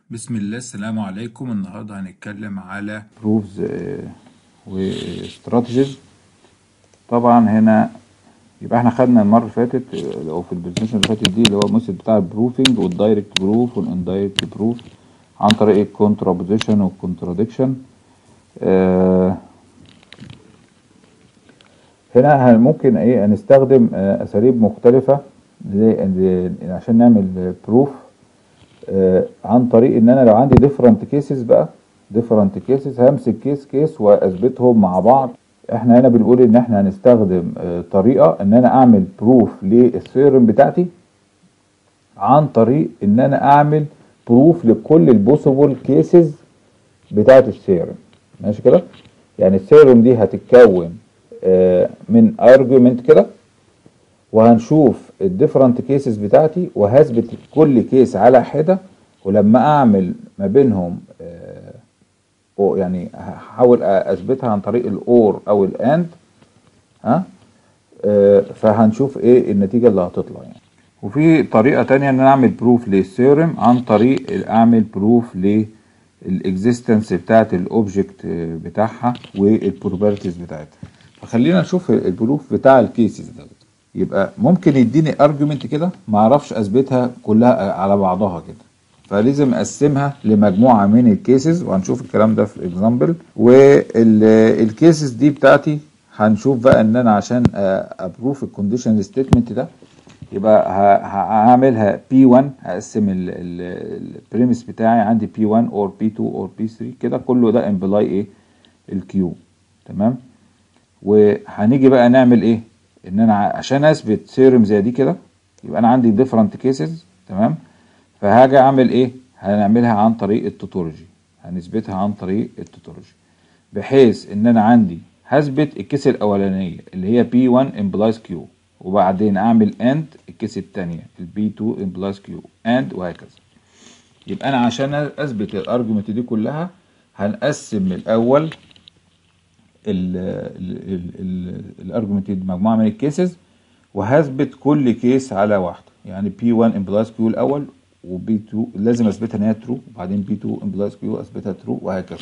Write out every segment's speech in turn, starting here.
بسم الله السلام عليكم النهارده هنتكلم على بروفز واستراتيجيز طبعا هنا يبقى احنا خدنا المره اللي فاتت آه، او في البرزنتيشن اللي فاتت دي اللي هو الميثود بتاع البروفنج والدايركت بروف والاندايركت بروف عن طريق الكونترابوزيشن والكونتراديكشن آه هنا هن- ممكن ايه نستخدم آه، اساليب مختلفه زي زي- عشان نعمل بروف آه، عن طريق ان انا لو عندي ديفرنت كيسز بقى ديفرنت كيسز همسك كيس كيس واثبتهم مع بعض احنا هنا بنقول ان احنا هنستخدم آه، طريقه ان انا اعمل بروف للثيورم بتاعتي عن طريق ان انا اعمل بروف لكل البوسيبل كيسز بتاعت الثيورم ماشي كده يعني الثيورم دي هتتكون آه، من ارجيومنت كده وهنشوف الديفرنت كيسز بتاعتي وهثبت كل كيس على حده ولما اعمل ما بينهم آه، أو يعني هحاول اثبتها عن طريق الاور او الاند ها آه، فهنشوف ايه النتيجه اللي هتطلع يعني وفي طريقه تانية ان انا اعمل بروف للثيورم عن طريق اعمل بروف للاكزيستنس بتاعت الاوبجكت بتاعها والبروبرتيز بتاعتها فخلينا نشوف البروف بتاع الكيسز ده يبقى ممكن يديني ارجيومنت كده ما اعرفش اثبتها كلها على بعضها كده فلازم اقسمها لمجموعه من الكيسز وهنشوف الكلام ده في اكزامبل والكيسز دي بتاعتي هنشوف بقى ان انا عشان ابروف الكونديشن ستيتمنت ده يبقى ه- هعملها P1 هقسم البريمس بتاعي عندي P1 or P2 or P3 كده كله ده امبلاي ايه الكيو تمام وهنيجي بقى نعمل ايه ان انا ع- عشان اثبت ثيورم زي دي كده يبقى انا عندي ديفرنت كيسز تمام فهاجي اعمل ايه هنعملها عن طريق التوتولوجي هنثبتها عن طريق التوتولوجي بحيث ان انا عندي هثبت الكيس الاولانيه اللي هي P1 implies Q وبعدين اعمل and الكيس الثانيه ال B2 implies Q and وهكذا يبقى انا عشان اثبت الارجيومنت دي كلها هنقسم الاول الارجيومنت دي مجموعه من الكيسز وهثبت كل كيس على واحده يعني P1 implies Q الاول وB2 لازم اثبتها ان هي true وبعدين B2 implies Q اثبتها true وهكذا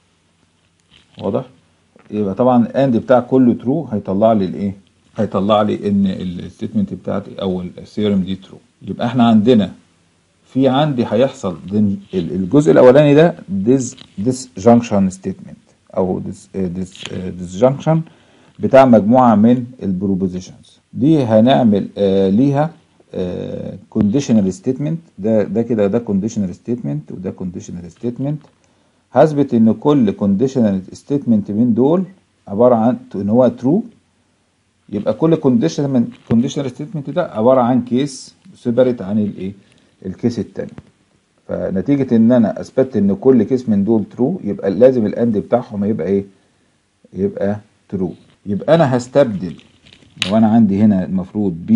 واضح يبقى طبعا اند بتاع كله ترو هيطلع لي الايه هيطلع لي ان الستيتمنت بتاعتي او الثيورم دي ترو يبقى احنا عندنا في عندي هيحصل ضمن ال- الجزء الاولاني ده this disjunction statement او this this disjunction بتاع مجموعه من البروبوزيشنز دي هنعمل آه ليها آه conditional statement ده ده كده ده conditional statement وده conditional statement هثبت ان كل conditional statement من دول عباره عن ان هو true يبقى كل conditional conditional statement ده عباره عن كيس سيبريت عن الايه الكيس التاني فنتيجه ان انا اثبتت ان كل كيس من دول true يبقى لازم الاند بتاعهم يبقى ايه يبقى true يبقى انا هستبدل لو انا عندي هنا المفروض B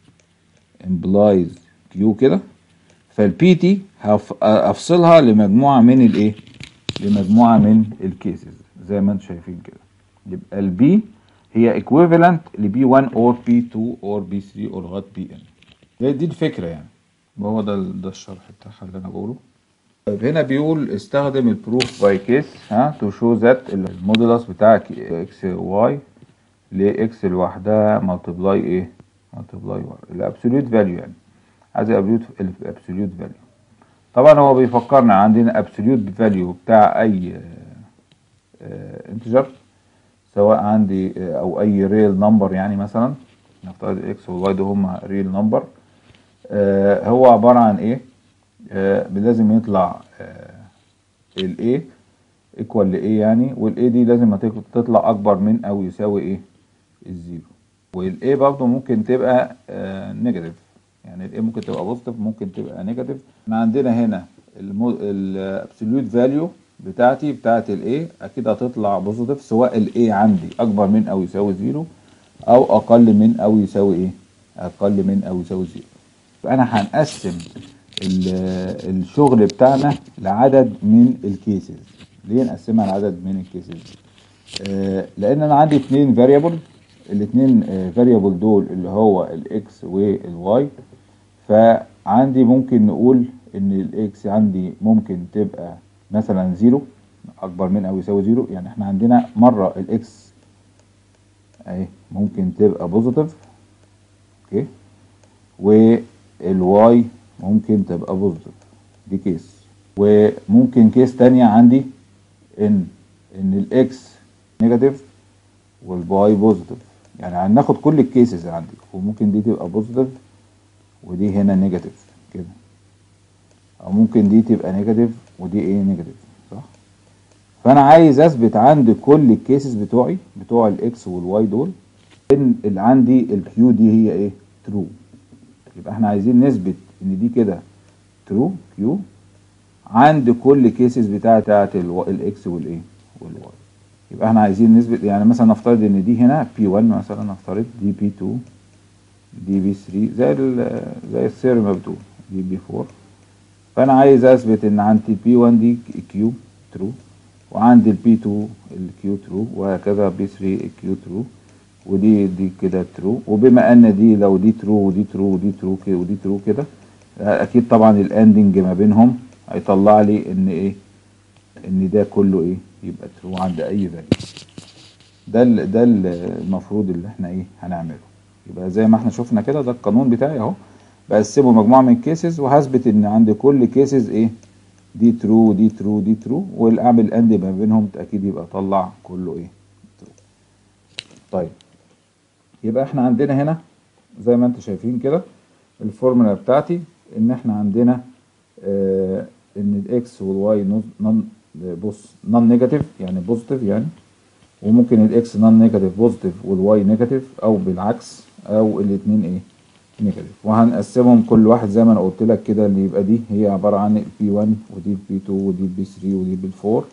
implies Q كده فالبي تي افصلها لمجموعه من الايه لمجموعه من الكيسز زي ما انتم شايفين كده يبقى البي هي equivalent لبي 1 اور بي 2 اور بي 3 اور لغايه بي ان دي, دي الفكره يعني وهو ده ال- ده الشرح بتاعها اللي انا بقوله طيب هنا بيقول استخدم البروف باي كيس ها تو شو ذات المودولس بتاع اكس واي لاكس لوحدها ملتبلاي ايه ملتبلاي واي الابسوليوت فاليو يعني عايز الابسوليوت فاليو طبعا هو بيفكرنا عندنا ابسوليوت فاليو بتاع اي انتجر سواء عندي آه، او اي ريل نمبر يعني مثلا نفترض الاكس والواي ده هما ريل نمبر هو عباره عن ايه آه، لازم يطلع الاي ايكوال لايه يعني والاي دي لازم هتك- تطلع اكبر من او يساوي ايه الزيرو والاي برضه ممكن تبقى نيجاتيف يعني الاي ممكن تبقى بوزيتيف ممكن تبقى نيجاتيف احنا عندنا هنا الابسوليوت فاليو بتاعتي بتاعت الاي اكيد هتطلع بوزيتيف سواء الاي عندي اكبر من او يساوي زيرو او اقل من او يساوي ايه اقل من او يساوي زيرو فانا هنقسم ال- الشغل بتاعنا لعدد من الكيسز ليه نقسمها لعدد من الكيسز آه، لان انا عندي اتنين فاريبل الاتنين فاريبل دول اللي هو الاكس والواي فعندي ممكن نقول ان الاكس عندي ممكن تبقى مثلا زيرو اكبر من او يساوي زيرو يعني احنا عندنا مرة الاكس اهي ممكن تبقى بوزيتيف اوكي والواي ممكن تبقى بوزيتيف دي كيس وممكن كيس تانية عندي ان ان الاكس نيجاتيف والواي بوزيتيف يعني هناخد كل الكيسز عندي وممكن دي تبقى بوزيتيف ودي هنا نيجاتيف كده او ممكن دي تبقى نيجاتيف ودي ايه نيجاتيف صح فانا عايز اثبت عند كل الكيسز بتوعي بتوع الاكس والواي دول ان اللي عندي الكيو دي هي ايه ترو يبقى احنا عايزين نثبت ان دي كده ترو كيو عند كل كيسز بتاعه بتاعه الاكس والايه والواي يبقى احنا عايزين نثبت يعني مثلا نفترض ان دي هنا بي 1 مثلا نفترض دي بي 2 دي بي 3 زي ال زي السير ما بتقول دي بي 4 فانا عايز اثبت ان عند البي 1 دي كيو ترو وعند البي 2 الكيو ترو وهكذا بي 3 الكيو ترو ودي دي كده ترو وبما ان دي لو دي ترو ودي ترو ودي ترو كده ودي ترو كده اكيد طبعا الاندنج ما بينهم هيطلع لي ان ايه ان ده كله ايه يبقى ترو عند اي فاليو ده ال ده ال المفروض اللي احنا ايه هنعمله يبقى زي ما احنا شفنا كده ده القانون بتاعي اهو بقسمه مجموعه من كيسز وهثبت ان عند كل كيسز ايه دي ترو ودي ترو ودي ترو واعمل اند ما بينهم اكيد يبقى طلع كله ايه ترو طيب يبقى احنا عندنا هنا زي ما انتم شايفين كده الفورمولا بتاعتي ان احنا عندنا اه ان الاكس والواي نون بص نون نيجاتيف يعني بوزيتيف يعني وممكن الاكس نون نيجاتيف بوزيتيف والواي نيجاتيف او بالعكس او الاثنين ايه نيجاتيف وهنقسمهم كل واحد زي ما انا قلت لك كده اللي يبقى دي هي عباره عن البي 1 ودي البي 2 ودي البي 3 ودي البي 4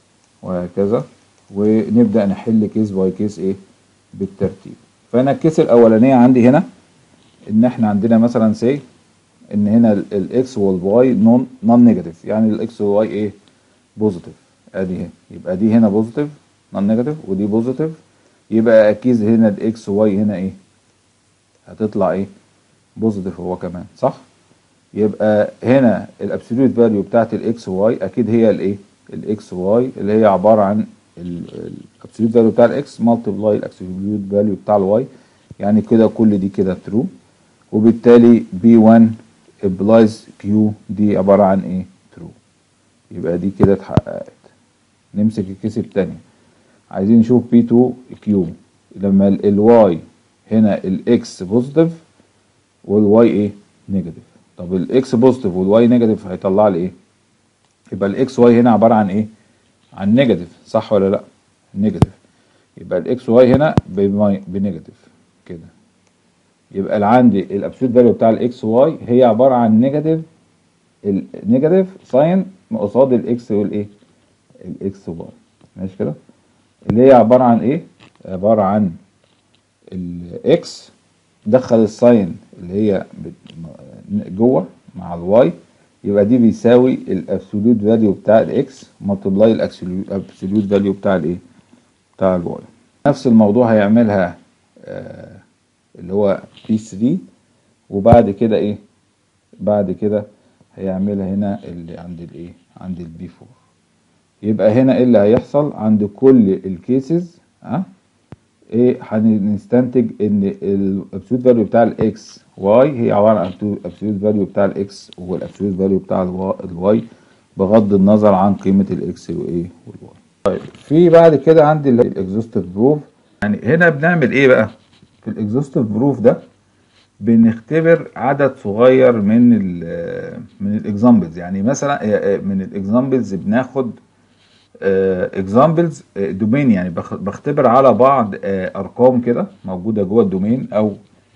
وهكذا ونبدا نحل كيس باي كيس ايه بالترتيب فانا الكيس الاولانيه عندي هنا ان احنا عندنا مثلا سي ان هنا الاكس والواي نون نون نيجاتيف يعني الاكس والواي ايه بوزيتيف ادي اهي يبقى دي هنا بوزيتيف نون نيجاتيف ودي بوزيتيف يبقى اكيد هنا الاكس واي هنا ايه هتطلع ايه بوزيتيف هو كمان صح يبقى هنا الابسوليوت فاليو بتاعت الاكس واي اكيد هي الايه الاكس واي اللي هي عباره عن الابسوليوت فاليو بتاع الاكس مالتبلاي الابسوليوت فاليو بتاع الواي يعني كده كل دي كده ترو وبالتالي بي 1 امبلايز كيو دي عباره عن ايه ترو يبقى دي كده اتحققت نمسك الكيس التاني عايزين نشوف بي 2 كيو لما الواي هنا الاكس بوزيتيف والواي ايه نيجاتيف طب الاكس بوزيتيف والواي نيجاتيف هيطلع لي ايه يبقى الاكس واي هنا عباره عن ايه عن نيجاتيف صح ولا لا نيجاتيف يبقى الاكس واي هنا بنيجاتيف كده يبقى اللي عندي الابسولوت فاليو بتاع الاكس واي هي عباره عن نيجاتيف النيجاتيف ساين قصاد الاكس والايه الاكس واي ماشي كده اللي هي عباره عن ايه عباره عن الاكس دخل الساين اللي هي جوه مع الواي يبقى دي بيساوي الابسوليوت فاليو بتاع الاكس ملتبلاي الابسوليوت فاليو بتاع الايه بتاع الواي نفس الموضوع هيعملها آه اللي هو بي 3 وبعد كده ايه بعد كده هيعملها هنا اللي عند الايه عند البي 4 يبقى هنا ايه اللي هيحصل عند كل الكيسز ها أه؟ ايه هنستنتج ان الابسولوت فاليو بتاع الاكس واي هي عباره عن الابسولوت فاليو بتاع الاكس والابسولوت فاليو بتاع الواي بغض النظر عن قيمه الاكس وايه والواي طيب في بعد كده عندي الاكزوستيف بروف يعني هنا بنعمل ايه بقى في الاكزوستيف بروف ده بنختبر عدد صغير من ال من الاكزامبلز يعني مثلا من الاكزامبلز بناخد اكزامبلز دومين يعني بختبر على بعض ارقام كده موجوده جوه الدومين او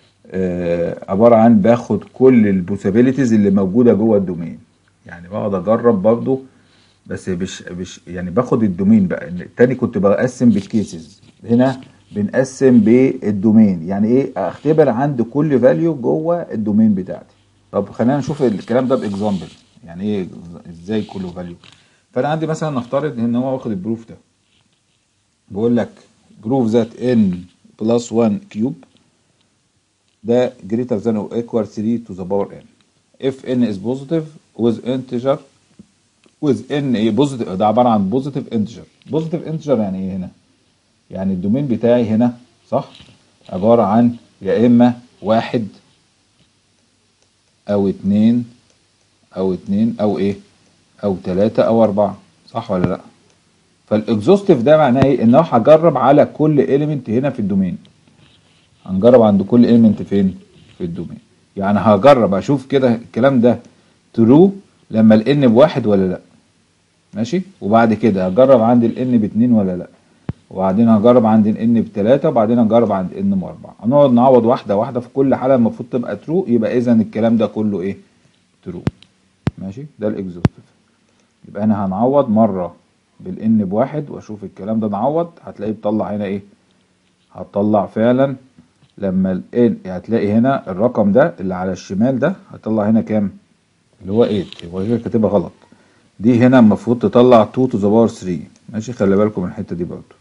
عباره عن باخد كل البوسيبيليتيز اللي موجوده جوه الدومين يعني بقعد اجرب برضو بس مش مش يعني باخد الدومين بقى التاني كنت بقسم بالكيسز هنا بنقسم بالدومين يعني ايه اختبر عند كل فاليو جوه الدومين بتاعتي طب خلينا نشوف الكلام ده باكزامبل يعني ايه ازاي كل فاليو فانا عندي مثلا نفترض ان هو واخد البروف ده بقول لك بروف ذات ان بلس 1 كيوب ده greater than or equal 3 to the power n if n is positive with integer with n ايه positive ده عباره عن positive integer positive integer يعني ايه هنا يعني الدومين بتاعي هنا صح عباره عن يا اما واحد او اتنين او اتنين او ايه او تلاتة او اربعة صح ولا لا فالاكزوستيف ده معناه ايه ان هو هجرب على كل اليمنت هنا في الدومين هنجرب عند كل اليمنت فين في الدومين يعني هجرب اشوف كده الكلام ده ترو لما الان بواحد ولا لا ماشي وبعد كده هجرب عند الان باتنين ولا لا وبعدين هجرب عند الان بتلاتة وبعدين هجرب عند ان باربعة هنقعد نعوض واحدة واحدة في كل حالة المفروض تبقى ترو يبقى اذا الكلام ده كله ايه ترو ماشي ده الاكزوستيف يبقى انا هنعوض مرة بالان بواحد واشوف الكلام ده نعوض هتلاقيه بيطلع هنا ايه هتطلع فعلا لما الان هتلاقي هنا الرقم ده اللي على الشمال ده هتطلع هنا كام اللي هو 8 هو كده كاتبها غلط دي هنا المفروض تطلع 2 تو ذا باور 3 ماشي خلي بالكم من الحته دي برضه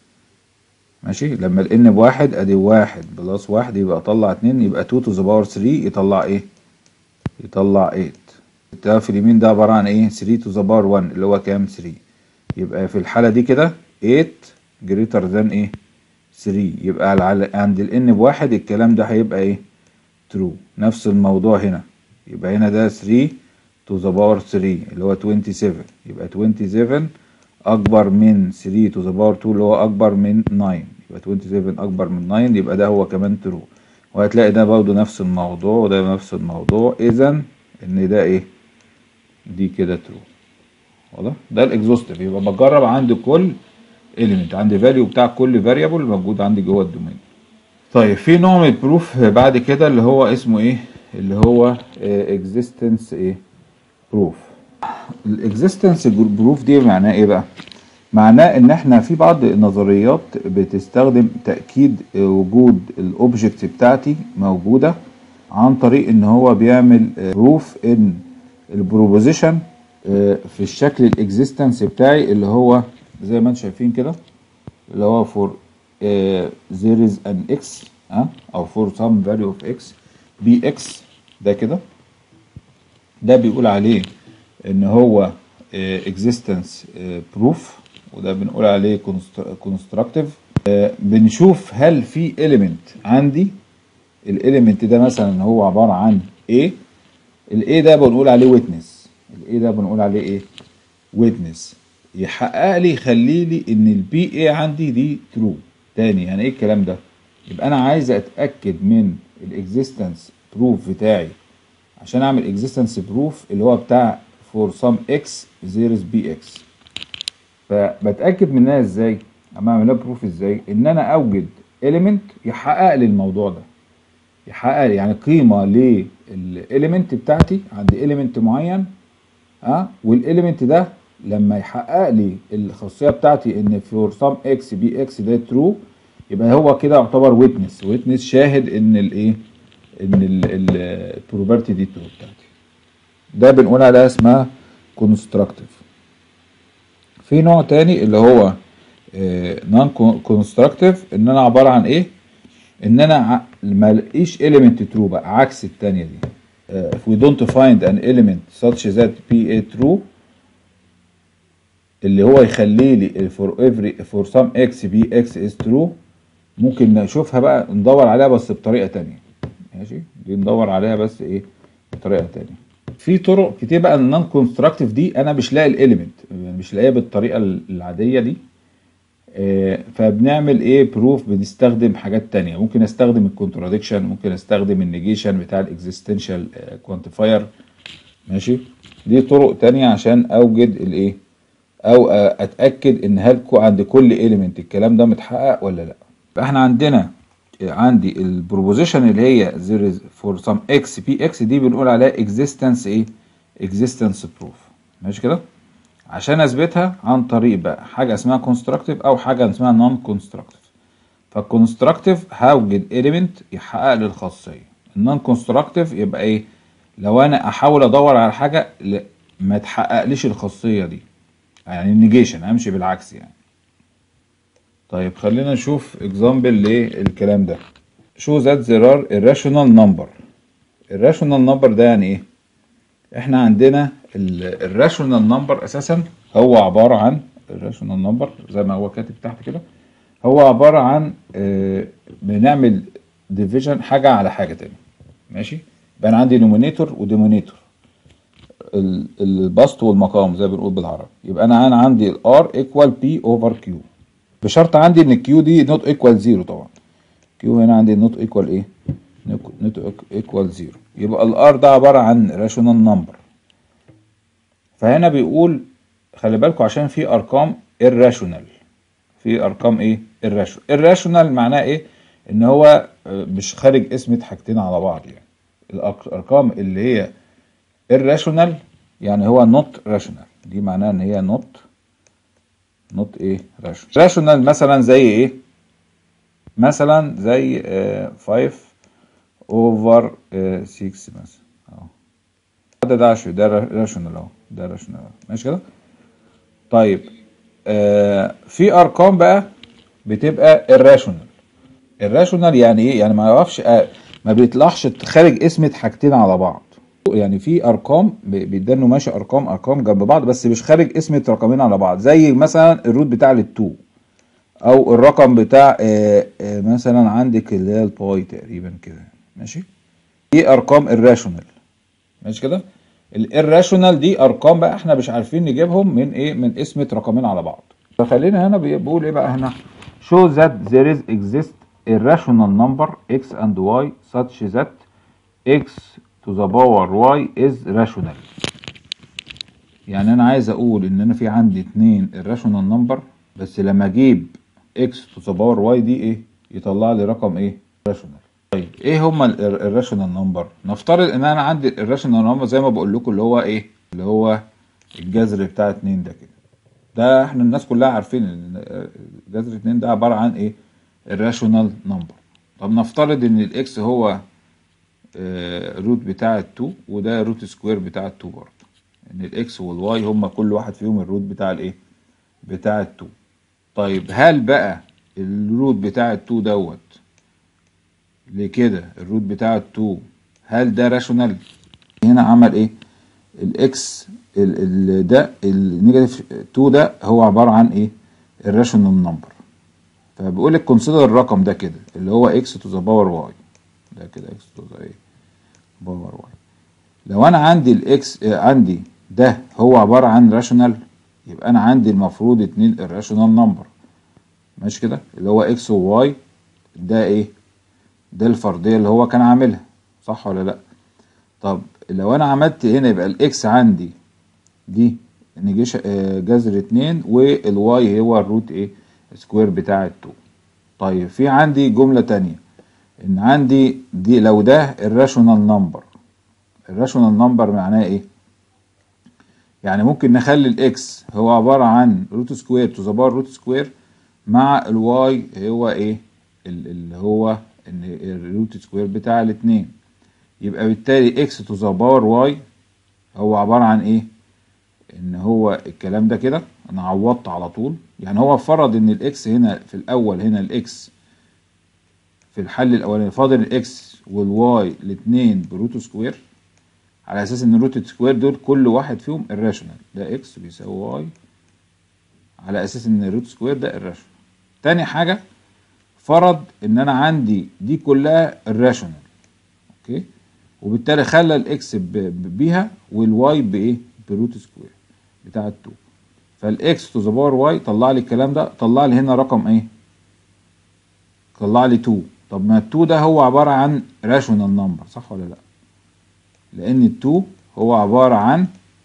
ماشي لما الان بواحد ادي واحد بلس واحد يبقى اطلع اتنين يبقى 2 تو ذا باور 3 يطلع ايه يطلع 8 ده في اليمين ده عباره عن ايه 3 تو ذا باور 1 اللي هو كام 3 يبقى في الحاله دي كده 8 جريتر ذان ايه 3 يبقى على عند الان بواحد الكلام ده هيبقى ايه ترو نفس الموضوع هنا يبقى هنا ده 3 to the power 3 اللي هو 27 يبقى 27 اكبر من 3 to the power 2 اللي هو اكبر من 9 يبقى 27 اكبر من 9 يبقى ده هو كمان ترو وهتلاقي ده برضه نفس الموضوع وده نفس الموضوع اذا ان ده ايه دي كده ترو واضح ده الاكزوستيف يبقى بجرب عند كل element عندي فاليو بتاع كل variable موجود عندي جوه الدومين طيب في نوع من البروف بعد كده اللي هو اسمه ايه اللي هو existence ايه بروف الاكزيستنس بروف دي معناه ايه بقى معناه ان احنا في بعض النظريات بتستخدم تاكيد وجود الاوبجكت بتاعتي موجوده عن طريق ان هو بيعمل بروف ان البروبوزيشن في الشكل الاكزيستنس بتاعي اللي هو زي ما انتم شايفين كده اللي هو for uh, there is an x ها او for some value of x bx ده كده ده بيقول عليه ان هو existence proof وده بنقول عليه constructive بنشوف هل في element عندي الاليمنت ده مثلا هو عبارة عن A ال A ده بنقول عليه witness ال A ده بنقول عليه ايه witness يحقق لي يخلي لي ان البي اي عندي دي true تاني يعني ايه الكلام ده يبقى انا عايز اتاكد من الاكزيستنس بروف بتاعي عشان اعمل اكزيستنس بروف اللي هو بتاع for some x there is bx فبتاكد منها ازاي اما اعملها بروف ازاي ان انا اوجد element يحقق لي الموضوع ده يحقق لي يعني قيمه للاليمنت بتاعتي عندي element معين ها والاليمنت ده لما يحقق لي الخاصيه بتاعتي ان for some x bx ده true يبقى هو كده يعتبر ويتنس ويتنس شاهد ان الايه ان البروبرتي دي ترو بتاعتي ده بنقول عليها اسمها كونستراكتيف في نوع تاني اللي هو نون كونستراكتيف ان انا عباره عن ايه ان انا ما الاقيش element true بقى عكس التانية دي uh, if we don't find an element such that PA true اللي هو يخلي لي for every for some x bx is true ممكن نشوفها بقى ندور عليها بس بطريقه تانية ماشي دي ندور عليها بس ايه بطريقه تانية في طرق كتير بقى النون كونستراكتيف دي انا مش لاقي الاليمنت مش لاقيها بالطريقه العاديه دي آه فبنعمل ايه بروف بنستخدم حاجات تانية ممكن استخدم الكونتراديكشن ممكن استخدم النيجيشن بتاع الاكزيستنشال كوانتيفاير ماشي دي طرق تانية عشان اوجد الايه او اتاكد ان هل عند كل اليمنت الكلام ده متحقق ولا لا فاحنا عندنا عندي البروبوزيشن اللي هي there is for some x px دي بنقول عليها existence ايه existence proof ماشي كده عشان اثبتها عن طريق بقى حاجه اسمها constructive او حاجه اسمها non constructive فالكونستراكتيف هوجد element يحقق لي الخاصيه النون كونستراكتيف يبقى ايه لو انا احاول ادور على حاجه ما تحققليش الخاصيه دي يعني النيجيشن امشي بالعكس يعني طيب خلينا نشوف اكزامبل للكلام ده show that there are irrational number irrational number ده يعني ايه احنا عندنا الراشونال نمبر اساسا هو عباره عن الراشونال نمبر زي ما هو كاتب تحت كده هو عباره عن آه، بنعمل ديفيجن حاجه على حاجه تاني ماشي يبقى انا عندي نومينيتور وديمونيتور ال- البسط والمقام زي ما بنقول بالعربي يبقى انا انا عندي الار ايكوال بي اوفر كيو بشرط عندي ان الكيو دي نوت ايكوال زيرو طبعا كيو هنا عندي نوت ايكوال ايه نوت ايكوال زيرو يبقى الار ده عباره عن راشونال نمبر فهنا بيقول خلي بالكم عشان في ارقام irrational في ارقام ايه irrational irrational معناه ايه ان هو آه، مش خارج اسمة حاجتين على بعض يعني الأرق- الارقام اللي هي irrational يعني هو not rational دي معناها ان هي not not ايه rational rational مثلا زي ايه مثلا زي آه، 5 over آه، 6 مثلا اهو ده ده عشري ده راشونال اهو ده راشونال ماشي كده طيب آه في ارقام بقى بتبقى الراشونال الراشونال يعني ايه يعني ما يعرفش آه ما بيطلعش خارج اسمة حاجتين على بعض يعني في ارقام ب- بيدانوا ماشي ارقام ارقام جنب بعض بس مش خارج اسمة رقمين على بعض زي مثلا الروت بتاع التو او الرقم بتاع آه آه مثلا عندك اللي هي الباي تقريبا كده ماشي دي ارقام الراشونال ماشي كده الirrational دي ارقام بقى احنا مش عارفين نجيبهم من ايه من اسمة رقمين على بعض فخلينا هنا بي- بيقول ايه بقى هنا show that there is exist irrational number x and y such that x to the power y is rational يعني انا عايز اقول ان انا في عندي اتنين irrational number بس لما اجيب x to the power y دي ايه يطلع لي رقم ايه rational طيب ايه هما الراشونال نمبر نفترض ان انا عندي الراشونال نمبر زي ما بقول لكم اللي هو ايه اللي هو الجذر بتاع اتنين ده كده ده احنا الناس كلها عارفين ان جذر اتنين ده عبارة عن ايه الراشونال نمبر طب نفترض ان الاكس هو آه، روت بتاع التو وده روت سكوير بتاع التو برضه ان الاكس والواي هما كل واحد فيهم الروت بتاع الايه بتاع التو طيب هل بقى الروت بتاع التو دوت لكده الروت بتاع التو هل ده راشونال هنا عمل ايه الاكس ال ال ده النيجاتيف 2 ده هو عباره عن ايه الراشونال نمبر فبيقول لك كونسيدر الرقم ده كده اللي هو اكس تو ذا باور واي ده كده اكس تو ذا ايه باور واي لو انا عندي الاكس آه، عندي ده هو عباره عن راشونال يبقى انا عندي المفروض اتنين الراشونال نمبر ماشي كده اللي هو اكس وواي ده ايه ده الفرضيه اللي هو كان عاملها صح ولا لا طب لو انا عملت هنا يبقى الاكس عندي دي نجيش آه، جذر اتنين والواي هو الروت ايه سكوير بتاع التو طيب في عندي جملة تانية ان عندي دي لو ده الراشونال نمبر الراشونال نمبر معناه ايه يعني ممكن نخلي الاكس هو عبارة عن روت سكوير تو ذا باور روت سكوير مع الواي هو ايه ال- اللي هو ان الروت سكوير بتاع الاتنين يبقى بالتالي اكس تو ذا باور واي هو عبارة عن ايه ان هو الكلام ده كده انا عوضت على طول يعني هو فرض ان الاكس هنا في الاول هنا الاكس في الحل الاولاني فاضل الاكس والواي الاثنين بروت سكوير على اساس ان الروت سكوير دول كل واحد فيهم الراشونال ده اكس بيساوي واي على اساس ان الروت سكوير ده الراشونال تاني حاجه فرض ان انا عندي دي كلها الراشونال اوكي وبالتالي خلى الاكس ب- ب- بيها والواي بايه بروت سكوير بتاع التو فالاكس تو ذا باور واي طلع لي الكلام ده طلع لي هنا رقم ايه طلع لي 2 طب ما ال2 ده هو عباره عن راشونال نمبر صح ولا لا لان ال2 هو عباره عن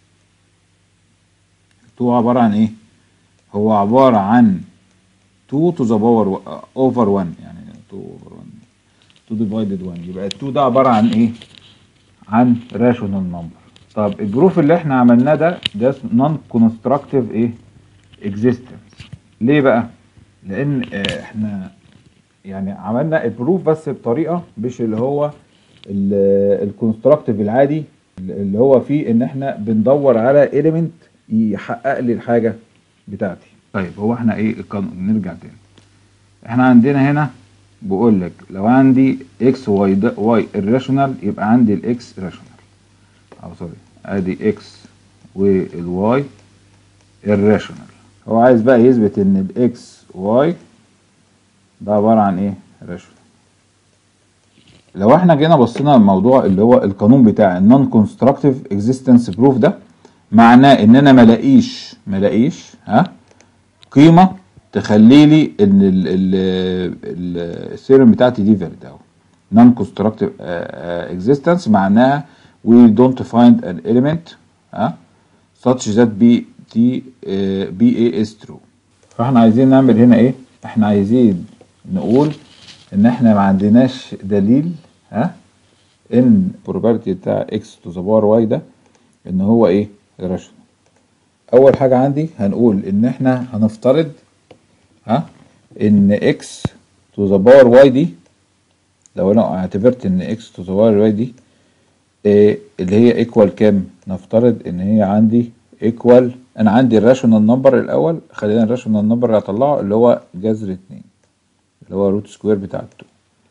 2 عباره عن ايه هو عباره عن 2 to the power over 1 يعني 2 over 1 2 divided 1 يبقى ال 2 ده عباره عن ايه عن rational number طب البروف اللي احنا عملناه ده ده نون كونستراكتيف ايه existence ليه بقى لان آه، احنا يعني عملنا البروف بس بطريقه مش اللي هو الكونستراكتيف العادي اللي هو فيه ان احنا بندور على اليمنت يحقق لي الحاجه بتاعتي طيب هو احنا ايه القانون نرجع تاني احنا عندنا هنا بقول لك لو عندي اكس واي واي الراشونال يبقى عندي الاكس راشونال او سوري ادي اكس والواي irrational هو عايز بقى يثبت ان الاكس واي ده عبارة عن ايه rational لو احنا جينا بصينا الموضوع اللي هو القانون بتاع النون كونستراكتيف اكزيستنس بروف ده معناه ان انا ملاقيش ملاقيش ها قيمه تخلي لي ان الثيرم بتاعتي دي فاليد اهو نون كونستراكتيف اكزيستنس معناها we don't find an element ها such that b t b a is true فاحنا عايزين نعمل هنا ايه احنا عايزين نقول ان احنا ما عندناش دليل ها ان probability بتاع x to the power y ده ان هو ايه irrational اول حاجه عندي هنقول ان احنا هنفترض ها ان x to the power y دي لو انا اعتبرت ان x to the power y دي إيه اللي هي equal كام نفترض ان هي عندي equal انا عندي الراشونال نمبر الاول خلينا الراشونال نمبر اللي هطلعه اللي هو جذر اتنين اللي هو روت سكوير بتاع التو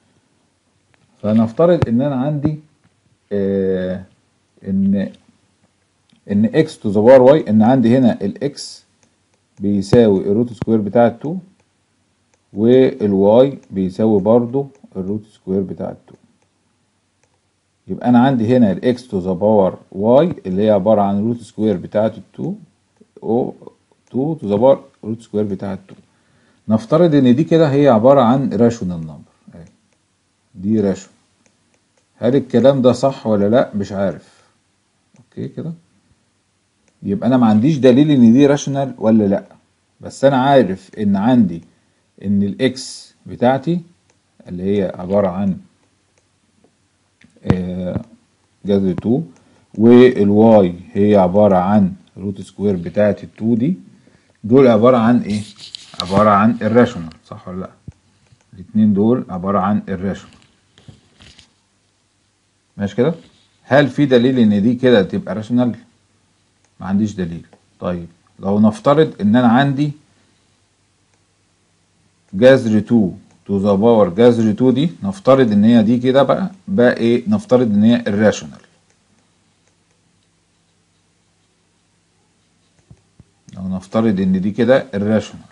فنفترض ان انا عندي آه ان ان اكس تو ذا باور واي ان عندي هنا الاكس بيساوي الروت سكوير بتاع التو والواي بيساوي برضو الروت سكوير بتاع التو يبقى انا عندي هنا الاكس تو ذا باور واي اللي هي عباره عن روت سكوير بتاعه التو او 2 تو ذا باور روت سكوير بتاع التو نفترض ان دي كده هي عباره عن راشونال نمبر اهي دي راشون هل الكلام ده صح ولا لا مش عارف اوكي كده يبقى انا ما عنديش دليل ان دي راشونال ولا لا بس انا عارف ان عندي ان الاكس بتاعتي اللي هي عباره عن جذر 2 والواي هي عباره عن روت سكوير بتاعت ال 2 دي دول عباره عن ايه عباره عن الراشونال صح ولا لا الاتنين دول عباره عن الراشونال ماشي كده هل في دليل ان دي كده تبقى راشونال ما عنديش دليل طيب لو نفترض ان انا عندي جذر 2 تو ذا باور جذر 2 دي نفترض ان هي دي كده بقى بقى ايه نفترض ان هي الراشونال لو نفترض ان دي كده الراشونال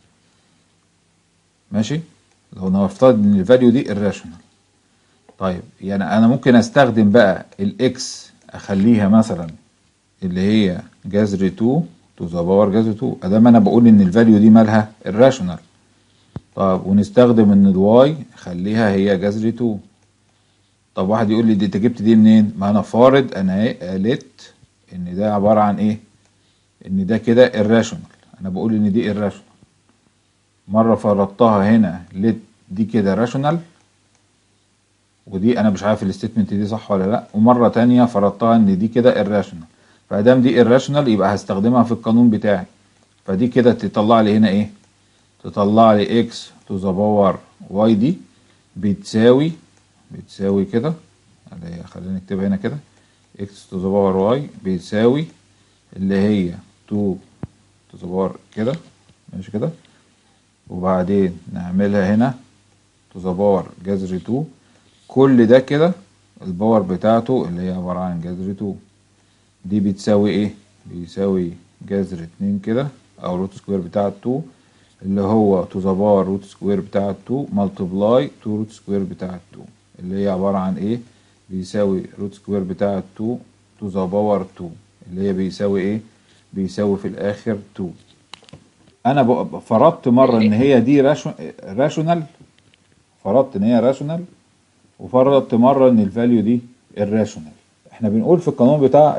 ماشي لو نفترض ان الفاليو دي الراشونال طيب يعني انا ممكن استخدم بقى الاكس اخليها مثلا اللي هي جذر 2 تو ذا باور جذر 2 ادام انا بقول ان الفاليو دي مالها الراشونال طب ونستخدم ان الواي خليها هي جذر 2 طب واحد يقول لي دي انت جبت دي منين ما انا فارض انا ايه قالت ان ده عباره عن ايه ان ده كده الراشونال انا بقول ان دي الراشونال مره فرضتها هنا ليت دي كده راشونال ودي انا مش عارف الستيتمنت دي صح ولا لا ومره تانية فرضتها ان دي كده الراشونال فادام دي الراشونال يبقى هستخدمها في القانون بتاعي فدي كده تطلع لي هنا ايه تطلع لي اكس تو ذا باور واي دي بتساوي بتساوي كده اللي هي خلينا نكتبها هنا كده اكس تو ذا باور واي بتساوي اللي هي 2 تو ذا باور كده ماشي كده وبعدين نعملها هنا تو ذا باور جذر 2 كل ده كده الباور بتاعته اللي هي عبارة عن جذر 2 دي بتساوي ايه بيساوي جذر 2 كده او روت سكوير بتاع 2 اللي هو تو ذا باور روت سكوير بتاع 2 ملتبلاي تو روت سكوير بتاع 2 اللي هي عبارة عن ايه بيساوي روت سكوير بتاع 2 تو ذا باور 2 اللي هي بيساوي ايه بيساوي في الاخر 2 انا فرضت مره ان هي دي راشونال فرضت ان هي راشونال وفرضت مره ان الفاليو دي الراشونال احنا بنقول في القانون بتاع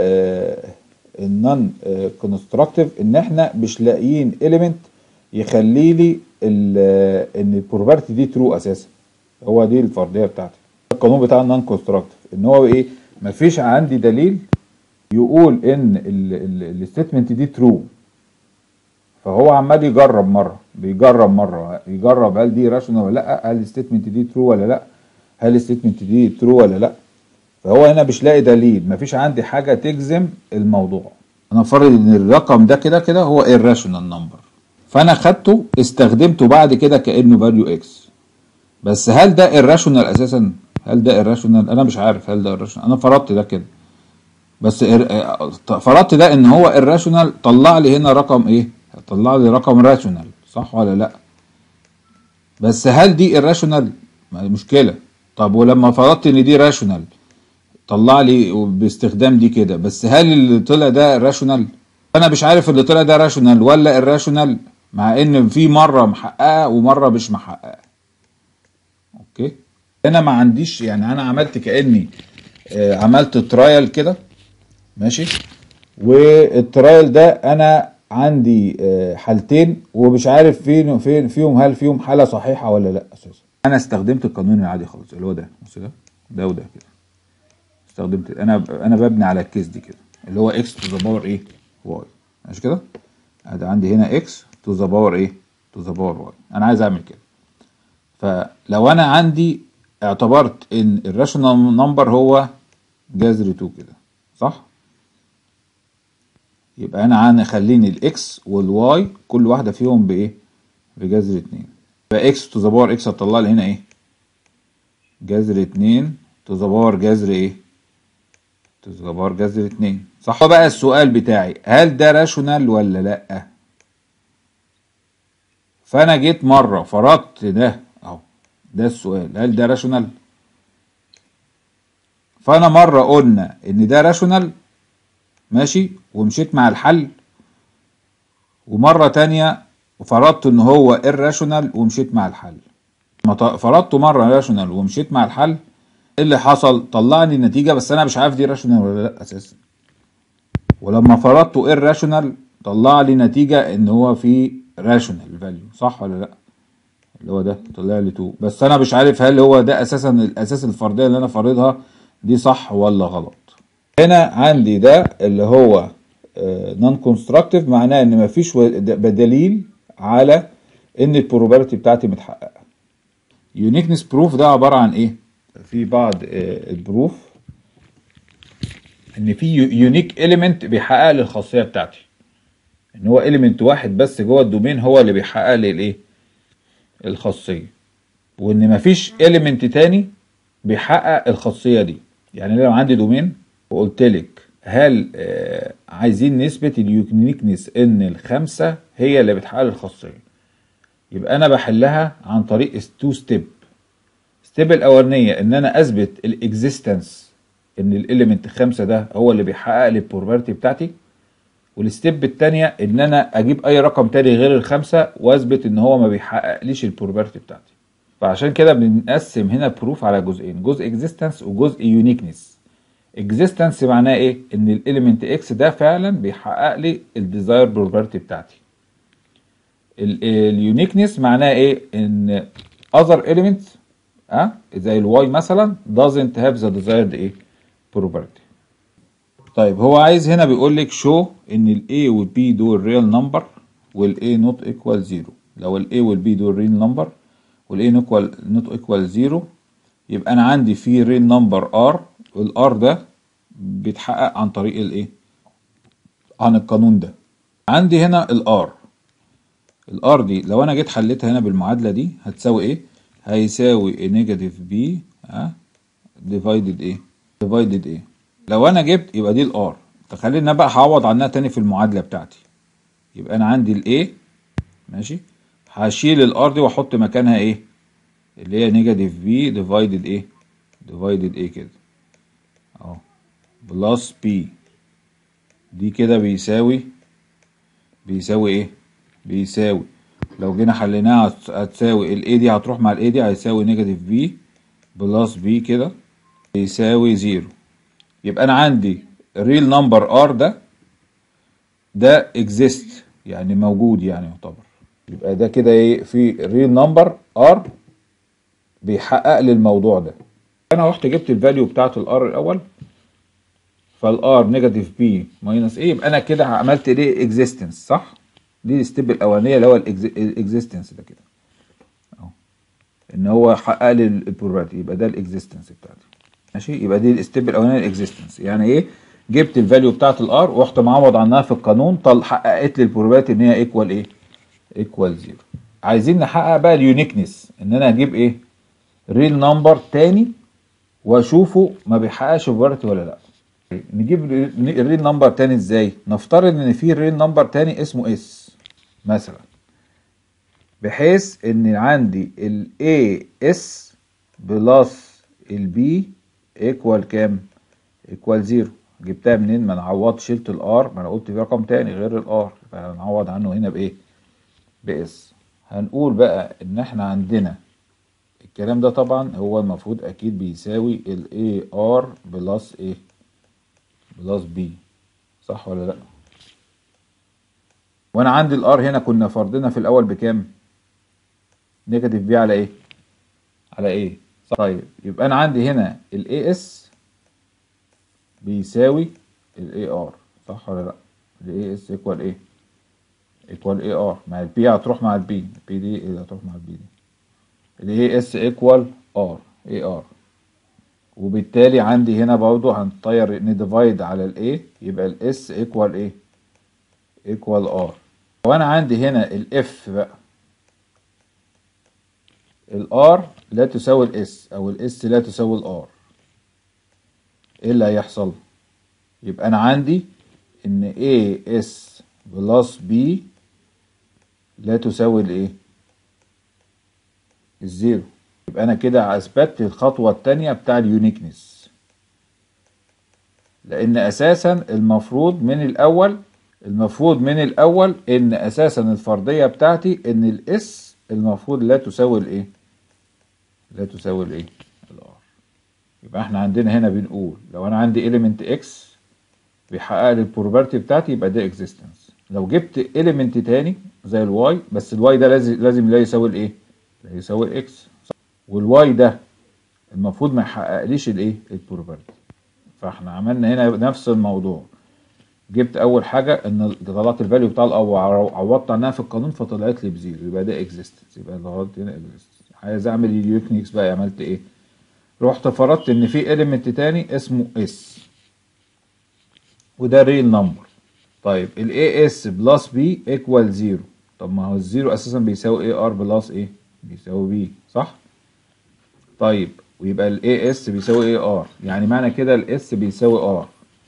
النون كونستراكتيف ان احنا مش لاقيين اليمنت يخلي لي ان البروبرتي دي ترو اساسا هو دي الفرضيه بتاعتي القانون بتاع النون كونستراكتيف ان هو ايه مفيش عندي دليل يقول ان الستيتمنت دي ترو فهو عمال يجرب مره بيجرب مره يجرب هل دي راشونال ولا لا هل الستيتمنت دي ترو ولا لا هل الستيتمنت دي ترو ولا لا فهو هنا مش لاقي دليل مفيش عندي حاجه تجزم الموضوع انا فرض ان الرقم ده كده كده هو الراشونال نمبر فانا خدته استخدمته بعد كده كانه فاليو اكس بس هل ده الراشونال اساسا هل ده الراشونال انا مش عارف هل ده الراشونال انا فرضت ده كده بس إر- آه، فرضت ده ان هو الراشونال طلع لي هنا رقم ايه طلع لي رقم راشونال صح ولا لا بس هل دي الراشونال مشكله طب ولما فرضت ان دي راشونال طلع لي باستخدام دي كده بس هل اللي طلع ده راشونال انا مش عارف اللي طلع ده راشونال ولا الراشونال مع ان في مره محققه ومره مش محققه اوكي انا ما عنديش يعني انا عملت كاني آه، عملت ترايل كده ماشي والترايل ده انا عندي آه، حالتين ومش عارف فين فين فيهم هل فيهم حاله صحيحه ولا لا اساسا انا استخدمت القانون العادي خالص اللي هو ده بص ده ده وده كده استخدمت انا انا ببني على الكيس دي كده اللي هو اكس تو ذا باور ايه واي ماشي كده ادي عندي هنا اكس تو ذا باور ايه تو ذا باور واي انا عايز اعمل كده فلو انا عندي اعتبرت ان الراشونال نمبر هو جذر 2 كده صح يبقى انا عن خليني الاكس والواي كل واحده فيهم بايه بجذر 2 يبقى اكس تو ذا باور اكس هتطلع لي هنا ايه جذر 2 تو ذا باور جذر ايه تو ذا باور جذر 2 صح بقى السؤال بتاعي هل ده راشونال ولا لا فانا جيت مره فرضت ده اهو ده السؤال هل ده راشونال فانا مره قلنا ان ده راشونال ماشي ومشيت مع الحل ومره تانية فرضت ان هو irrational ومشيت مع الحل ما ط- فرضته مره راشونال ومشيت مع الحل ايه اللي حصل طلعني النتيجه بس انا مش عارف دي راشونال ولا لا اساسا ولما فرضته irrational طلع لي نتيجه ان هو في راشونال فاليو صح ولا لا اللي هو ده طلع لي 2 بس انا مش عارف هل هو ده اساسا الاساس الفرديه اللي انا فارضها دي صح ولا غلط هنا عندي ده اللي هو نون كونستراكتيف معناه ان مفيش و- د- بدليل على ان البروبابيلتي بتاعتي متحققه يونيكنس بروف ده عباره عن ايه في بعض آه، البروف ان في يونيك اليمنت بيحقق لي الخاصيه بتاعتي ان هو اليمنت واحد بس جوه الدومين هو اللي بيحقق لي الايه الخاصيه وان مفيش اليمنت تاني بيحقق الخاصيه دي يعني لو عندي دومين وقلت لك هل آه عايزين نثبت اليونيكنس ان الخمسه هي اللي بتحقق لي الخاصيه يبقى انا بحلها عن طريق تو ستيب ستيب الاولانيه ان انا اثبت الاكزيستنس ان الاليمنت خمسة ده هو اللي بيحقق لي البروبرتي بتاعتي والستيب التانية ان انا اجيب اي رقم تاني غير الخمسة واثبت ان هو ما بيحققليش البروبرتي بتاعتي فعشان كده بنقسم هنا البروف على جزئين جزء اكزيستنس وجزء يونيكنس اكزيستنس معناه ايه ان الاليمنت اكس ده فعلا بيحقق لي الديزاير بروبرتي بتاعتي اليونيكنس معناه ايه ان other element اه زي الواي مثلا doesn't have the desired ايه property طيب هو عايز هنا بيقول لك show ان ال A وال B دول real number وال A not equal zero لو ال A وال B دول real number وال A not equal, not equal zero يبقى انا عندي في real number R وال R ده بيتحقق عن طريق الايه عن القانون ده عندي هنا ال R الار دي لو انا جيت حليتها هنا بالمعادله دي هتساوي ايه هيساوي نيجاتيف بي ها ديفايدد ايه ديفايدد ايه لو انا جبت يبقى دي الار فخلينا بقى هعوض عنها تاني في المعادله بتاعتي يبقى انا عندي الاي ماشي هشيل الار دي واحط مكانها ايه اللي هي نيجاتيف بي ديفايدد ايه ديفايدد ايه كده اهو بلس بي دي كده بيساوي بيساوي ايه بيساوي لو جينا حليناها هت- هتساوي الاي دي هتروح مع الاي دي هيساوي نيجاتيف بي بلس بي كده يساوي زيرو يبقى انا عندي ريل نمبر ار ده ده اكزيست يعني موجود يعني يعتبر يبقى ده كده ايه في ريل نمبر ار بيحقق لي الموضوع ده انا رحت جبت الفاليو بتاعت الار الاول فالار نيجاتيف بي ماينس ايه يبقى انا كده عملت ليه اكزيستنس صح دي الستيب الاولانيه اللي هو الاكزيستنس ده كده اهو ان هو حقق لي البروبرتي يبقى ده الاكزيستنس بتاعتي ماشي يبقى دي الستيب الاولانيه الاكزيستنس يعني ايه جبت الفاليو بتاعت الار ورحت معوض عنها في القانون طل حققت لي البروبابيلتي ان هي ايكوال ايه ايكوال زيرو عايزين نحقق بقى اليونيكنس ان انا اجيب ايه ريل نمبر تاني واشوفه ما بيحققش بروبابيلتي ولا لا نجيب الريل نمبر تاني ازاي نفترض ان في ريل نمبر تاني اسمه اس مثلا بحيث ان عندي ال A S بلس ال B ايكوال كام ايكوال زيرو جبتها منين ما انا عوضت شلت الار ما انا قلت في رقم تاني غير الار فهنعوض عنه هنا بايه باس هنقول بقى ان احنا عندنا الكلام ده طبعا هو المفروض اكيد بيساوي ال AR بلس ايه بلس B صح ولا لا وانا عندي الار هنا كنا فرضنا في الاول بكام نيجاتيف بي على ايه على ايه طيب يبقى انا عندي هنا الاي اس بيساوي الاي ار صح ولا لا الاي اس ايكوال ايه ايكوال اي ار مع البي هتروح مع البي البي دي اللي هتروح مع البي دي الاي اس ايكوال ار اي ار وبالتالي عندي هنا برضه هنطير نديفايد على الاي يبقى الاس ايكوال ايه ايكوال ار وانا عندي هنا الاف بقى الار لا تساوي الاس او الاس لا تساوي الار ايه اللي هيحصل يبقى انا عندي ان A S بلس B لا تساوي الايه الزيرو يبقى انا كده اثبتت الخطوه الثانيه بتاع اليونيكنس لان اساسا المفروض من الاول المفروض من الاول ان اساسا الفرضيه بتاعتي ان الاس المفروض لا تساوي الايه لا تساوي الايه الار يبقى احنا عندنا هنا بنقول لو انا عندي element x بيحقق لي البروبرتي بتاعتي يبقى ده existence لو جبت element تاني زي الواي بس الواي ده لازم لازم لا يساوي الايه لا يساوي الاكس والواي ده المفروض ما يحققليش الايه البروبرتي فاحنا عملنا هنا نفس الموضوع جبت اول حاجه ان طلعت الفاليو بتاع الاول عوضت عنها في القانون فطلعت لي بزيرو يبقى ده اكزيستنس يبقى ضغطت هنا اكزيستنس عايز اعمل اليوكنيكس بقى عملت ايه رحت فرضت ان في اليمنت تاني اسمه اس وده ريل نمبر طيب الاي اس بلس بي ايكوال زيرو طب ما هو الزيرو اساسا بيساوي اي ار بلس ايه بيساوي بي صح طيب ويبقى الاي اس بيساوي اي ار يعني معنى كده الاس بيساوي ار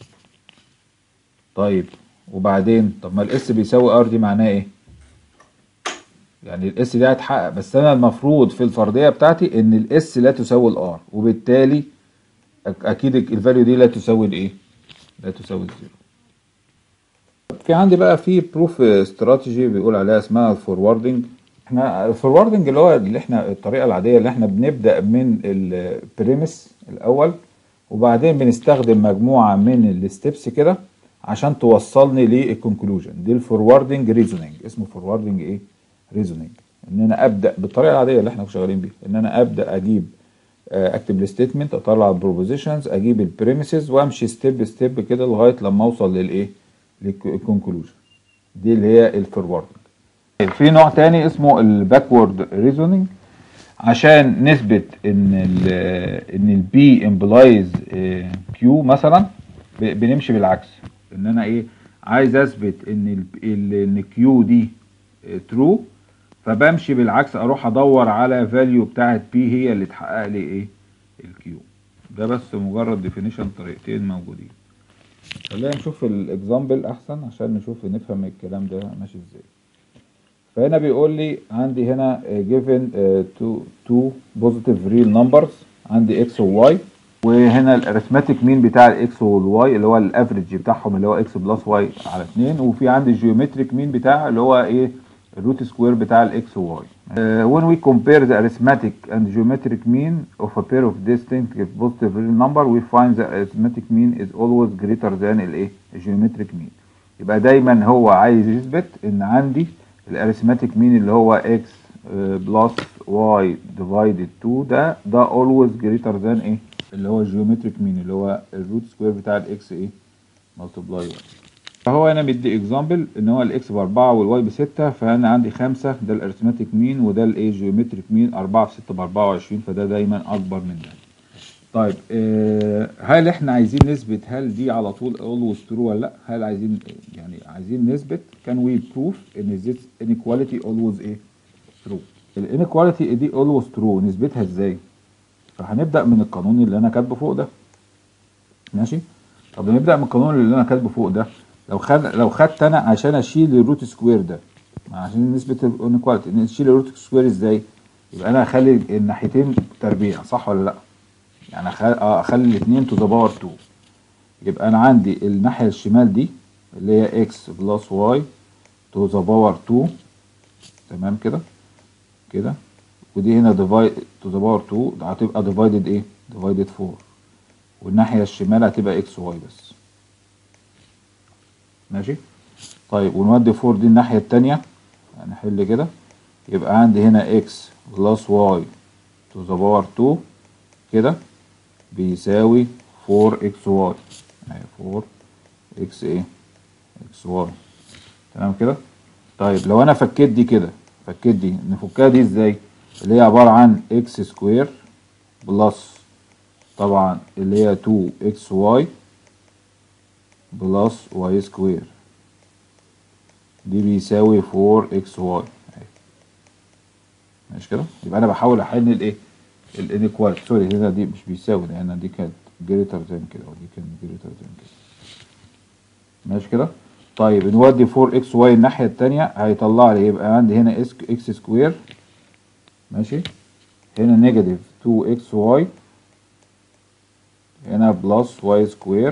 طيب وبعدين طب ما الاس بيساوي ار دي معناها ايه يعني الاس دي هتحقق بس انا المفروض في الفرضيه بتاعتي ان الاس لا تساوي الار وبالتالي اكيد الفاليو دي لا تساوي الايه لا تساوي الزيرو في عندي بقى في بروف استراتيجي بيقول عليها اسمها الفوروردنج احنا الفوروردنج اللي هو اللي احنا الطريقه العاديه اللي احنا بنبدا من البريمس الاول وبعدين بنستخدم مجموعه من الستبس كده عشان توصلني للكونكلوجن دي الفوروردنج ريزونينج اسمه فوروردنج ايه ريزونينج ان انا ابدا بالطريقه العاديه اللي احنا شغالين بيها ان انا ابدا اجيب اكتب الستيتمنت اطلع البروبوزيشنز اجيب البريمسز وامشي ستيب ستيب كده لغايه لما اوصل للايه للكونكلوجن دي اللي هي الفوروردنج في نوع تاني اسمه الباكورد ريزونينج عشان نثبت ان ال ان البي امبلايز كيو مثلا بنمشي بالعكس ان انا ايه عايز اثبت ان ال ان كيو دي ترو فبمشي بالعكس اروح ادور على فاليو بتاعت بي هي اللي تحقق لي ايه الكيو ده بس مجرد ديفينيشن طريقتين موجودين خلينا نشوف الاكزامبل احسن عشان نشوف نفهم الكلام ده ماشي ازاي فهنا بيقول لي عندي هنا given two two positive real numbers عندي x و y وهنا الارثماتيك مين بتاع الاكس والواي اللي هو الافريج بتاعهم اللي هو اكس بلس واي على 2 وفي عندي الجيومتريك مين بتاع اللي هو ايه الروت سكوير بتاع الاكس وواي uh, when we compare the arithmetic and geometric mean of a pair of distinct positive real number we find the arithmetic mean is always greater than الايه الجيومتريك mean يبقى دايما هو عايز يثبت ان عندي الارثماتيك مين اللي هو x بلس y divided 2 ده ده always greater than ايه اللي هو الجيومتريك مين اللي هو الروت سكوير بتاع الاكس ايه ملتبلاي 1 فهو هنا مدي اكزامبل ان هو الاكس ب 4 والواي ب 6 فانا عندي 5 ده الارثماتيك مين وده الايه جيومتريك مين 4 في 6 ب 24 فده دايما اكبر من ده طيب آه هل احنا عايزين نثبت هل دي على طول always true ولا لا هل عايزين يعني عايزين نثبت can we prove ان this inequality always ايه true الانيكواليتي دي always true نثبتها ازاي فهنبدا من القانون اللي انا كاتبه فوق ده ماشي طب نبدا من القانون اللي انا كاتبه فوق ده لو خد لو خدت انا عشان اشيل الروت سكوير ده عشان نسبه الانيكواليتي نشيل الروت سكوير ازاي يبقى انا اخلي الناحيتين تربيع صح ولا لا يعني أخ- آه، اخلي الاثنين تو ذا باور 2 يبقى انا عندي الناحيه الشمال دي اللي هي اكس بلس واي تو ذا باور 2 تمام كده كده ودي هنا ديفايد تو ذا باور 2 ده هتبقى ديفايدد ايه ديفايدد 4 والناحيه الشمال هتبقى اكس واي بس ماشي طيب ونودي 4 دي الناحيه التانية هنحل كده يبقى عندي هنا اكس بلس واي تو ذا باور 2 كده بيساوي 4 اكس واي اهي 4 اكس ايه اكس واي تمام كده طيب لو انا فكيت دي كده فكيت دي نفكها دي ازاي اللي هي عبارة عن اكس سكوير بلس طبعا اللي هي 2 اكس واي بلس واي سكوير دي بيساوي 4 اكس واي ماشي كده يبقى انا بحاول احل الايه الانيكواليتي سوري هنا دي مش بيساوي ده هنا دي كانت جريتر ذان كده ودي كانت جريتر ذان كده ماشي كده طيب نودي 4 اكس واي الناحيه التانية هيطلع لي يبقى عندي هنا اس اكس سكوير ماشي هنا نيجاتيف 2 اكس واي هنا بلس واي سكوير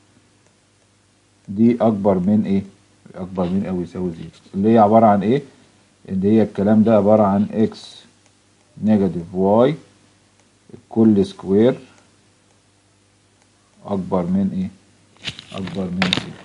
دي اكبر من ايه اكبر من او يساوي زيرو اللي هي عباره عن ايه اللي هي الكلام ده عباره عن اكس نيجاتيف واي كل سكوير اكبر من ايه اكبر من زيرو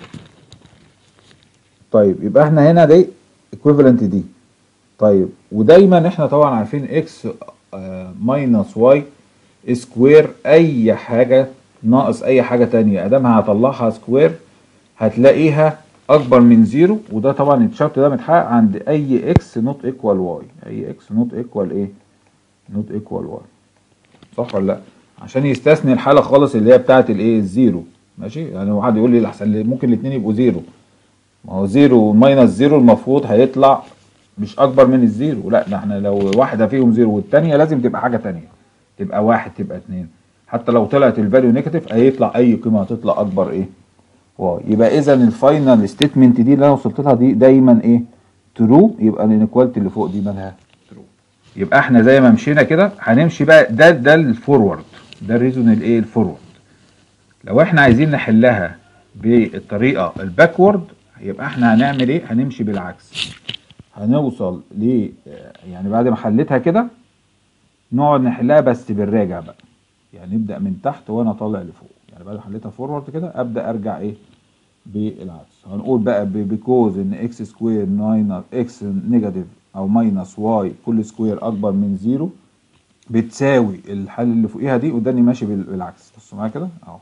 طيب يبقى احنا هنا دي equivalent دي طيب ودايما احنا طبعا عارفين اكس ماينس واي سكوير اي حاجة ناقص اي حاجة تانية ادام هطلعها سكوير هتلاقيها اكبر من زيرو وده طبعا الشرط ده متحقق عند اي اكس نوت ايكوال واي اي اكس نوت ايكوال ايه نوت ايكوال واي صح ولا لا عشان يستثني الحالة خالص اللي هي بتاعت الايه الزيرو ماشي يعني واحد يقول لي احسن ممكن الاثنين يبقوا زيرو ما هو زيرو وماينس زيرو المفروض هيطلع مش اكبر من الزيرو لا ده احنا لو واحده فيهم زيرو والتانيه لازم تبقى حاجه تانيه تبقى واحد تبقى اتنين حتى لو طلعت الفاليو نيجاتيف هيطلع اي قيمه هتطلع اكبر ايه واي يبقى اذا الفاينل ستيتمنت دي اللي انا وصلت لها دي دايما ايه ترو يبقى الانيكواليتي اللي فوق دي مالها ترو يبقى احنا زي ما مشينا كده هنمشي بقى ده ده الفورورد ده الريزون الايه الفورورد لو احنا عايزين نحلها بالطريقه الباكورد يبقى احنا هنعمل ايه هنمشي بالعكس هنوصل ل يعني بعد ما حليتها كده نقعد نحلها بس بالراجع بقى يعني نبدا من تحت وانا طالع لفوق يعني بعد ما حليتها فورورد كده ابدا ارجع ايه بالعكس هنقول بقى بيكوز ان اكس سكوير ماينس اكس نيجاتيف او ماينس واي كل سكوير اكبر من زيرو بتساوي الحل اللي فوقيها دي وده ماشي بالعكس بصوا معايا كده اهو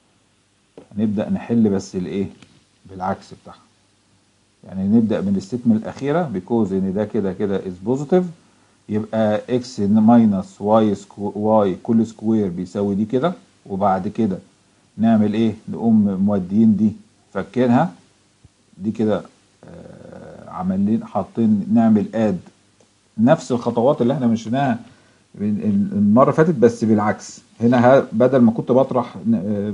هنبدا نحل بس الايه بالعكس بتاعها يعني نبدا من الستمنت الاخيره بيكوز ان ده كده كده از بوزيتيف يبقى اكس ماينس واي واي كل سكوير بيساوي دي كده وبعد كده نعمل ايه نقوم موديين دي فكينها دي كده آه عمالين حاطين نعمل اد نفس الخطوات اللي احنا مشيناها المره اللي فاتت بس بالعكس هنا بدل ما كنت بطرح آه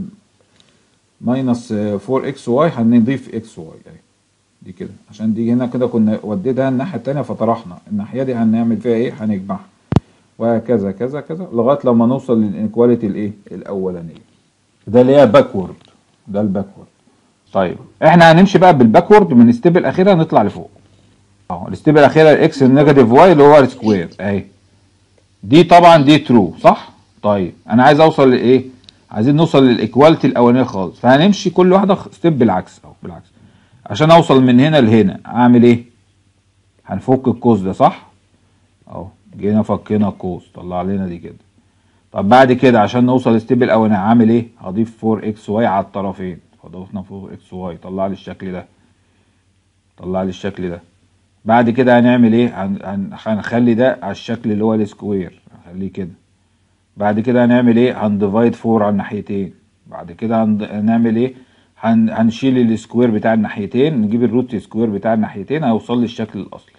ماينس 4 اكس واي هنضيف اكس واي اهي دي كده عشان دي هنا كده كنا وديتها الناحيه التانية فطرحنا الناحيه دي هنعمل فيها ايه هنجمعها وهكذا كذا كذا لغايه لما نوصل للانيكواليتي الايه الاولانيه ده اللي هي باكورد ده الباكورد طيب احنا هنمشي بقى بالباكورد من الستيب الاخيره نطلع لفوق اهو الستيب الاخيره الاكس النيجاتيف واي اللي هو السكوير اهي دي طبعا دي ترو صح طيب انا عايز اوصل لايه عايزين نوصل للايكواليتي الاولانيه خالص فهنمشي كل واحده ستيب بالعكس اهو بالعكس عشان اوصل من هنا لهنا اعمل ايه هنفك القوس ده صح اهو جينا فكينا القوس طلع لنا دي كده طب بعد كده عشان نوصل للستيب الاولاني هعمل ايه هضيف 4 اكس واي على الطرفين فضفنا 4 اكس واي طلع لي الشكل ده طلع لي الشكل ده بعد كده هنعمل ايه هن... هنخلي ده على الشكل اللي هو السكوير هنخليه كده بعد كده هنعمل ايه هنديفايد 4 على الناحيتين بعد كده هنعمل ايه هن... هنشيل السكوير بتاع الناحيتين نجيب الروت سكوير بتاع الناحيتين هيوصل لي الشكل الاصلي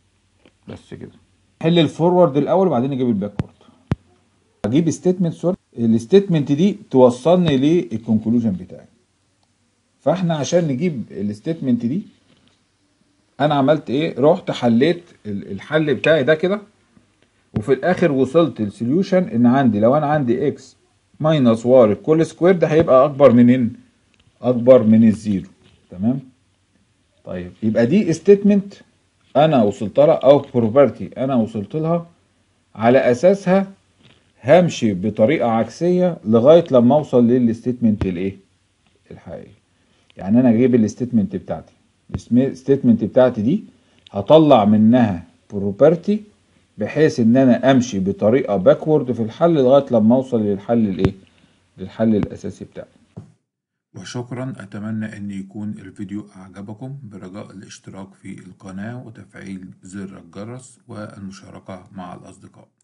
بس كده نحل الفورورد الاول وبعدين نجيب الباكورد اجيب ستيتمنت سوري الستيتمنت دي توصلني للكونكلوجن بتاعي فاحنا عشان نجيب الستيتمنت دي انا عملت ايه رحت حليت ال- الحل بتاعي ده كده وفي الاخر وصلت السوليوشن ان عندي لو انا عندي اكس ماينس وار كل سكوير ده هيبقى اكبر منين اكبر من الزيرو تمام طيب يبقى دي ستيتمنت انا وصلت لها او بروبرتي انا وصلت لها على اساسها همشي بطريقه عكسيه لغايه لما اوصل للستيتمنت الايه الحقيقيه يعني انا اجيب الستيتمنت بتاعتي الستيتمنت بتاعتي دي هطلع منها بروبرتي بحيث ان انا امشي بطريقه باكورد في الحل لغايه لما اوصل للحل الايه للحل الاساسي بتاعي وشكرا أتمنى أن يكون الفيديو أعجبكم برجاء الاشتراك في القناة وتفعيل زر الجرس والمشاركة مع الأصدقاء